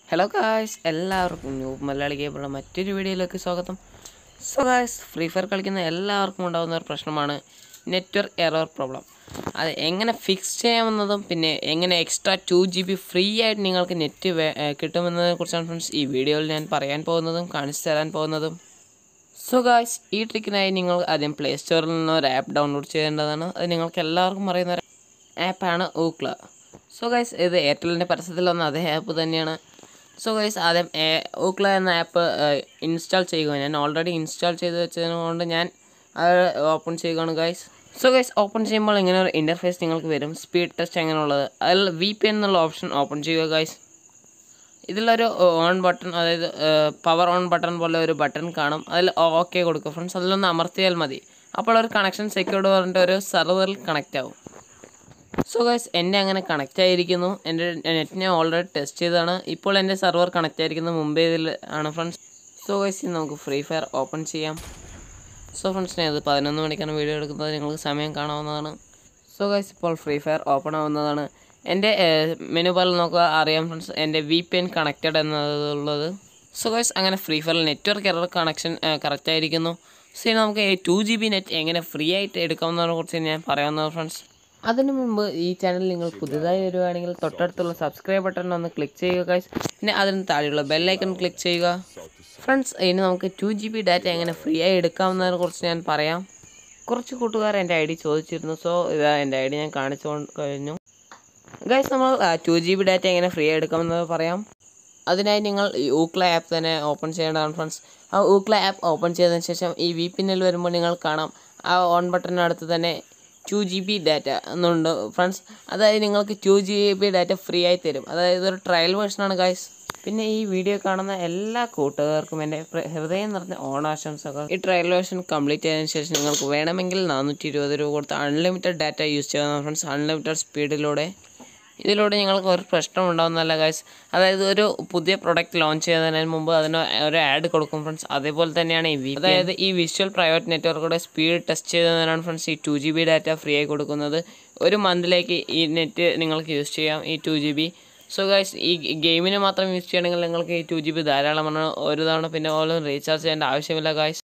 hello guys എല്ലാവർക്കും new Malayali ഗെയിമുള്ള മറ്റൊരു വീഡിയോയിലേക്ക് സ്വാഗതം സോ ഗായ്സ് ഫ്രീ ഫയർ കളിക്കുന്ന എല്ലാവർക്കും ഉണ്ടാകുന്ന ഒരു പ്രശ്നമാണ് നെറ്റ്വർക്ക് എറർ പ്രോബ്ലം അത് എങ്ങനെ ഫിക്സ് ചെയ്യാമെന്നതും പിന്നെ എങ്ങനെ extra two G B free ആയിട്ട് നിങ്ങൾക്ക് നെറ്റ് കിട്ടുമെന്നതിനെ കുറിച്ചാണ് ഫ്രണ്ട്സ് ഈ വീഡിയോയിൽ ഞാൻ പറയാൻ പോകുന്നതും കാണിച്ചു തരാൻ പോകുന്നതും സോ ഗായ്സ് ഈ ട്രിക്കിനായി നിങ്ങൾ ആദ്യം പ്ലേ സ്റ്റോറിൽ നിന്ന് ഒരു ആപ്പ് ഡൗൺലോഡ് ചെയ്യേണ്ടതാണ് അത് നിങ്ങൾക്ക് എല്ലാവർക്കും അറിയുന്ന ഒരു ആപ്പാണ് ഊക്ല സോ ഗൈസ് ഇത് എയർടെലിൻ്റെ പരസ്യത്തിൽ വന്ന അതേ ആപ്പ് തന്നെയാണ് സോ ഗൈസ് ആദ്യം ഊക്ല എന്ന ആപ്പ് ഇൻസ്റ്റാൾ ചെയ്യുക ഞാൻ ഓൾറെഡി ഇൻസ്റ്റാൾ ചെയ്ത് വെച്ചതിന് കൊണ്ട് ഞാൻ അത് ഓപ്പൺ ചെയ്യുകയാണ് ഗൈസ് സോ ഗൈസ് ഓപ്പൺ ചെയ്യുമ്പോൾ ഇങ്ങനെ ഒരു ഇൻ്റർഫേസ് നിങ്ങൾക്ക് വരും സ്പീഡ് ടെസ്റ്റ് എങ്ങനെയുള്ളത് അതിൽ വി പി എന്നുള്ള ഓപ്ഷൻ ഓപ്പൺ ചെയ്യുക ഗൈസ് ഇതിലൊരു ഓൺ ബട്ടൺ അതായത് പവർ ഓൺ ബട്ടൺ പോലെ ഒരു ബട്ടൺ കാണും അതിൽ ഓക്കെ കൊടുക്കുക ഫ്രണ്ട്സ് അതിലൊന്ന് അമർത്തിയാൽ മതി അപ്പോൾ ഒരു കണക്ഷൻ സെക്യൂർഡ് പറഞ്ഞിട്ട് ഒരു സെർവറിൽ കണക്റ്റ് ആവും സോ ഗൈസ് എൻ്റെ അങ്ങനെ കണക്റ്റ് ആയിരിക്കുന്നു എൻ്റെ നെറ്റ് ഞാൻ ഓൾറെഡി ടെസ്റ്റ് ചെയ്തതാണ് ഇപ്പോൾ എൻ്റെ സെർവർ കണക്റ്റ് ആയിരിക്കുന്നത് മുമ്പേ ഇതിൽ ആണ് ഫ്രണ്ട്സ് സോ ഗൈസ് ഇനി നമുക്ക് ഫ്രീ ഫയർ ഓപ്പൺ ചെയ്യാം സോ ഫ്രണ്ട്സ് ഞാൻ ഇത് പതിനൊന്ന് മണിക്കാണ് വീഡിയോ എടുക്കുന്നത് നിങ്ങൾക്ക് സമയം കാണാവുന്നതാണ് സോ ഗൈസ് ഇപ്പോൾ ഫ്രീ ഫയർ ഓപ്പൺ ആവുന്നതാണ് എൻ്റെ മെനു ബാറിൽ നോക്കുക അറിയാം ഫ്രണ്ട്സ് എൻ്റെ വി പി എൻ കണക്റ്റഡ് എന്നതുള്ളത് സോ ഗൈസ് അങ്ങനെ ഫ്രീ ഫയറിൽ നെറ്റ്വർക്ക് എറർ കണക്ഷൻ കറക്റ്റ് ആയിരിക്കുന്നു സോ ഇനി നമുക്ക് ടു ജി ബി നെറ്റ് എങ്ങനെ ഫ്രീ ആയിട്ട് എടുക്കാവുന്നതിനെ കുറിച്ച് ഞാൻ പറയാവുന്നത് ഫ്രണ്ട്സ് അതിനു മുമ്പ് ഈ ചാനൽ നിങ്ങൾ പുതുതായി വരുവാണെങ്കിൽ തൊട്ടടുത്തുള്ള സബ്സ്ക്രൈബ് ബട്ടൺ ഒന്ന് ക്ലിക്ക് ചെയ്യുക ഗൈസ് പിന്നെ അതിന് താഴെയുള്ള ബെല്ലൈക്കൺ ക്ലിക്ക് ചെയ്യുക ഫ്രണ്ട്സ് ഇനി നമുക്ക് ടു ജി ബി ഡാറ്റ എങ്ങനെ ഫ്രീ ആയി എടുക്കാവുന്നതിനെ കുറിച്ച് ഞാൻ പറയാം കുറച്ച് കൂട്ടുകാർ എൻ്റെ ഐ ഡി ചോദിച്ചിരുന്നു സോ ഇതാ എൻ്റെ ഐ ഡി ഞാൻ കാണിച്ചു കൊണ്ട് കഴിഞ്ഞു ഗൈസ് നമ്മൾ ടു ജി ബി ഡാറ്റ എങ്ങനെ ഫ്രീ ആയി എടുക്കാമെന്ന് പറയാം അതിനായി നിങ്ങൾ ഈ ഊക്ല ആപ്പ് തന്നെ ഓപ്പൺ ചെയ്യേണ്ടതാണ് ഫ്രണ്ട്സ് ആ ഊക്ല ആപ്പ് ഓപ്പൺ ചെയ്തതിന് ശേഷം ഈ വി പിന്നിൽ വരുമ്പോൾ നിങ്ങൾ കാണാം ആ ഓൺ ബട്ടണിനടുത്ത് തന്നെ ടു ജി ബി ഡാറ്റ എന്നുണ്ട് ഫ്രണ്ട്സ് അതായത് നിങ്ങൾക്ക് two G B data free ആയി തരും അതായത് ഒരു ട്രയൽ വേർഷനാണ് ഗൈസ് പിന്നെ ഈ വീഡിയോ കാണുന്ന എല്ലാ കൂട്ടുകാർക്കും എൻ്റെ ഹൃദയം നിറഞ്ഞ ഓണാശംസകൾ ഈ ട്രയൽ വേർഷൻ കംപ്ലീറ്റ് ചെയ്തതിന് ശേഷം നിങ്ങൾക്ക് വേണമെങ്കിൽ നാനൂറ്റി ഇരുപത് രൂപ കൊടുത്ത് അൺലിമിറ്റഡ് ഡാറ്റ യൂസ് ചെയ്യാവുന്ന ഫ്രണ്ട്സ് അൺലിമിറ്റഡ് സ്പീഡിലൂടെ ഇതിലൂടെ ഞങ്ങൾക്ക് ഒരു പ്രശ്നം ഉണ്ടാവുന്നതല്ല ഗൈസ് അതായത് ഒരു പുതിയ പ്രൊഡക്റ്റ് ലോഞ്ച് ചെയ്യുന്നതിന് മുമ്പ് അതിന് ഒരു ആഡ് കൊടുക്കും ഫ്രണ്ട്സ് അതേപോലെ തന്നെയാണ് ഈ വി അതായത് ഈ വിഷ്വൽ പ്രൈവറ്റ് നെറ്റ്വർക്കുടെ സ്പീഡ് ടെസ്റ്റ് ചെയ്തതിനാണ് ഫ്രണ്ട്സ് ഈ two G B data free ആയി കൊടുക്കുന്നത് ഒരു മന്തിലേക്ക് ഈ നെറ്റ് നിങ്ങൾക്ക് യൂസ് ചെയ്യാം ഈ two G B so guys ഈ ഗെയിമിന് മാത്രം യൂസ് ചെയ്യണമെങ്കിൽ നിങ്ങൾക്ക് ഈ ടു ജി ബി ധാരാളമാണ് ഒരു തവണ പിന്നെ ഓരോ റീചാർജ് ചെയ്യേണ്ട ആവശ്യമില്ല ഗൈസ്